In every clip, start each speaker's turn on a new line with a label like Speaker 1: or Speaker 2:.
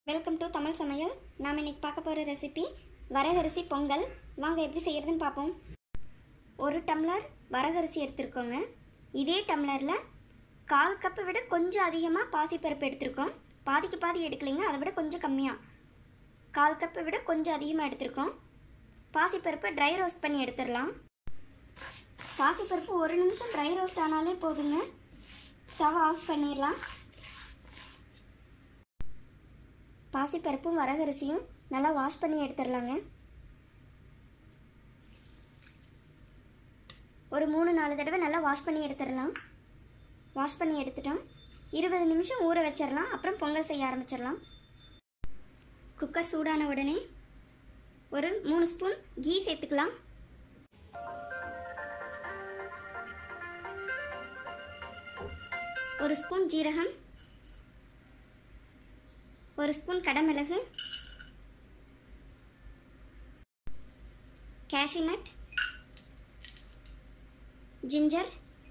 Speaker 1: welcome to Tamil சமையல் நாம் இன்னைக்கு பார்க்க போகிற ரெசிபி வரகரிசி பொங்கல் வாங்க எப்படி செய்யறதுன்னு பார்ப்போம் ஒரு டம்ளர் வரகரிசி எடுத்திருக்கோங்க இதே டம்ளரில் கால் கப்பை விட கொஞ்சம் அதிகமாக பாசிப்பருப்பு எடுத்திருக்கோம் பாதிக்கு பாதி எடுக்கலைங்க அதை விட கொஞ்சம் கம்மியாக கால் கப்பை விட கொஞ்சம் அதிகமாக எடுத்திருக்கோம் பாசிப்பருப்பை ட்ரை ரோஸ்ட் பண்ணி எடுத்துடலாம் பாசிப்பருப்பு ஒரு நிமிஷம் ட்ரை ரோஸ்ட் ஆனாலே போதுங்க ஸ்டவ் ஆஃப் பண்ணிடலாம் பாசிப்பருப்பும் வரகரிசியும் நல்லா வாஷ் பண்ணி எடுத்துடலாங்க ஒரு மூணு நாலு தடவை நல்லா வாஷ் பண்ணி எடுத்துடலாம் வாஷ் பண்ணி எடுத்துட்டோம் இருபது நிமிஷம் ஊற வச்சிடலாம் அப்புறம் பொங்கல் செய்ய ஆரம்பிச்சிடலாம் குக்கர் சூடான உடனே ஒரு மூணு ஸ்பூன் கீ சேர்த்துக்கலாம் ஒரு ஸ்பூன் ஜீரகம் ஒரு ஸ்பூன் கடமிளகு கேஷ்யூ நட் ஜிஞ்சர்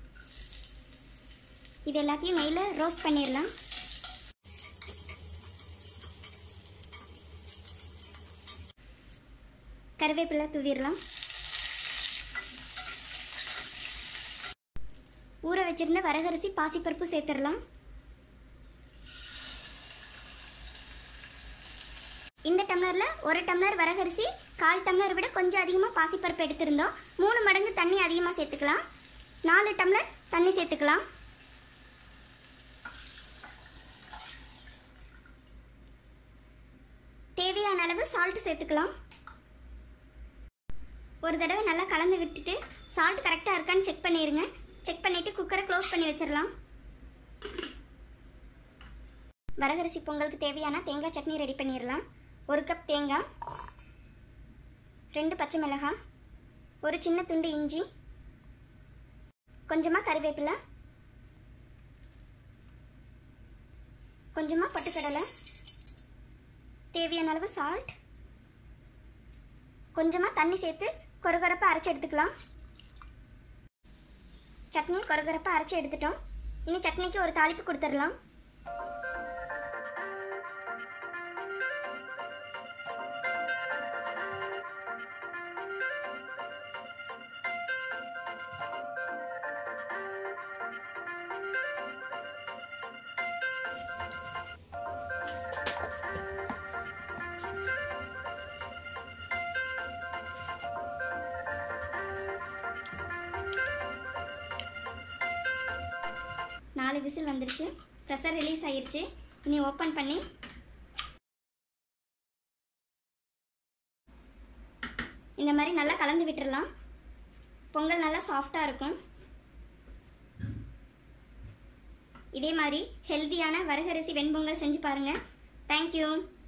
Speaker 1: இது எல்லாத்தையும் நெய்யில் ரோஸ்ட் பண்ணிடலாம் கருவேப்பிலை தூவிடலாம் ஊற வச்சிருந்த வரகரிசி பாசிப்பருப்பு சேர்த்துடலாம் இந்த டம்ளரில் ஒரு டம்ளர் வரகரிசி கால் டம்ளர் விட கொஞ்சம் அதிகமாக பாசிப்பருப்பு எடுத்திருந்தோம் மூணு மடங்கு தண்ணி அதிகமாக சேர்த்துக்கலாம் நாலு டம்ளர் தண்ணி சேர்த்துக்கலாம் தேவையான அளவு சால்ட் சேர்த்துக்கலாம் ஒரு தடவை நல்லா கலந்து விட்டுட்டு சால்ட் கரெக்டாக இருக்கான்னு செக் பண்ணிடுங்க செக் பண்ணிவிட்டு குக்கரை க்ளோஸ் பண்ணி வச்சிடலாம் வரகரிசி பொங்கலுக்கு தேவையான தேங்காய் சட்னி ரெடி பண்ணிடலாம் ஒரு கப் தேங்காய் ரெண்டு பச்சை மிளகாய் ஒரு சின்ன துண்டு இஞ்சி கொஞ்சமாக கறிவேப்பிலை கொஞ்சமாக பொட்டுக்கடலை தேவையான அளவு சால்ட் கொஞ்சமாக தண்ணி சேர்த்து கொரகொரப்பாக அரைச்சி எடுத்துக்கலாம் சட்னி கொரகொரப்பாக அரைச்சி எடுத்துட்டோம் இனி சட்னிக்கு ஒரு தாளிப்பு கொடுத்துடலாம் நாலு விசில் வந்துருச்சு ப்ரெஷர் ரிலீஸ் ஆயிருச்சு இனி ஓப்பன் பண்ணி இந்த மாதிரி நல்லா கலந்து விட்டுறலாம் பொங்கல் நல்லா சாஃப்டாக இருக்கும் இதே மாதிரி ஹெல்த்தியான வரகரிசி வெண்பொங்கல் செஞ்சு பாருங்கள் தேங்க்யூ